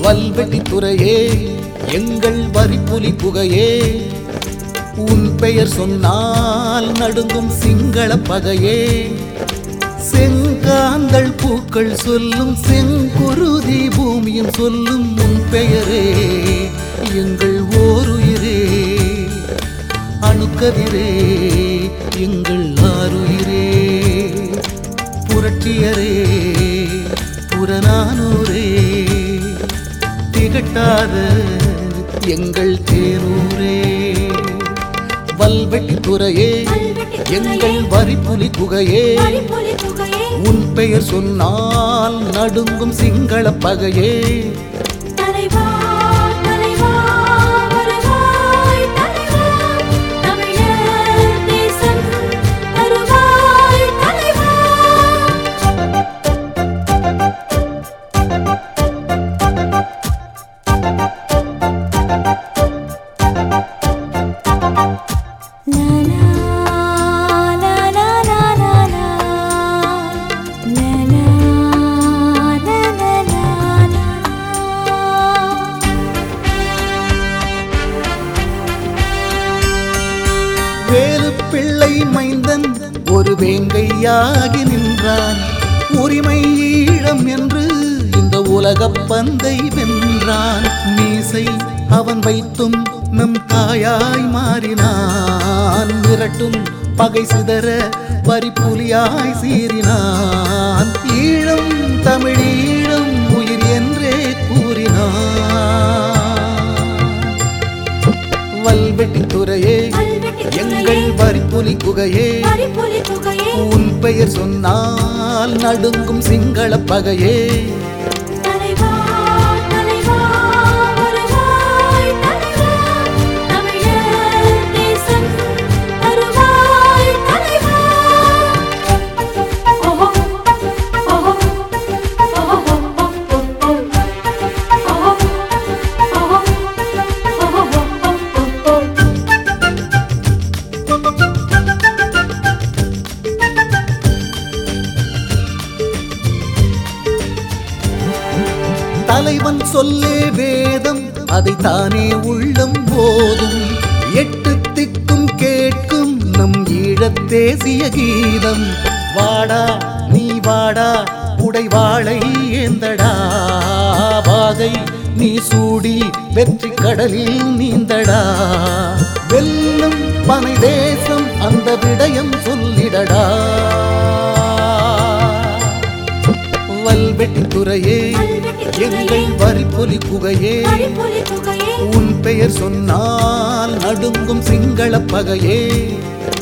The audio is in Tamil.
வல்வெட்டி துறையே எங்கள் வரிப்புலி புகையே உன் பெயர் சொன்னால் நடுங்கும் சிங்கள பகையே செங்காந்தள் பூக்கள் சொல்லும் செங்குருதி பூமியும் சொல்லும் உன் பெயரே எங்கள் ஓருயிரே அணுக்கதிரே எங்கள் ஆருயிரே புரட்சியரே புறநானூரே திகட்டாத எங்கள் தேரூரே வல்வெட்டி துறையே எங்கள் வரிப்புலி குகையே பறிப்பொலி புகையே உன் பெயர் சொன்னால் நடுங்கும் சிங்கள பகையே தலைவா தலைவா வருவாய் தலைவா தமிழர் தேசம் வருவாய் தலைவா வேலு பிள்ளை மைந்தன் ஒரு வேங்கையாகி நின்றான் உரிமை ஈழம் என்று இந்த உலகப் பந்தை வென்றான் மீசை அவன் வைத்தும் நம் தாயாய் மாறினான் மிரட்டும் பகை சிதற பரிப்புலியாய் சீறினான் ஈழம் தமிழீழம் உயிர் என்றே கூறினான் வல்வெட்டி துறையே எங்கள் வரிப்புலி குகையே பறிப்பொலி புகையே உன் பெயர் சொன்னால் நடுங்கும் சிங்கள பகையே தலைவா தலைவா வருவாய் தலைவா தமிழர் தேசம் வருவாய் தலைவா ஓஹோ ஓஹோ ஓஹோ ஓஹோ ஓஹோ தலைவன் சொல்லே வேதம் அதை தானே உள்ளம் போதும் எட்டு திக்கும் கேட்கும் நம் ஈழத் தேசிய கீதம் வாடா நீ வாடா உடைவாளை ஏந்தடா வாகை நீ சூடி வெற்றி கடலில் நீந்தடா வெல்லும் பனை தேசம் அந்த விடயம் சொல்லிடடா வல்வெட்டி துறையே எங்கள் வரிப்பொலி குகையே பறிப்பொலி புகையே உன் பெயர் சொன்னால் நடுங்கும் சிங்கள பகையே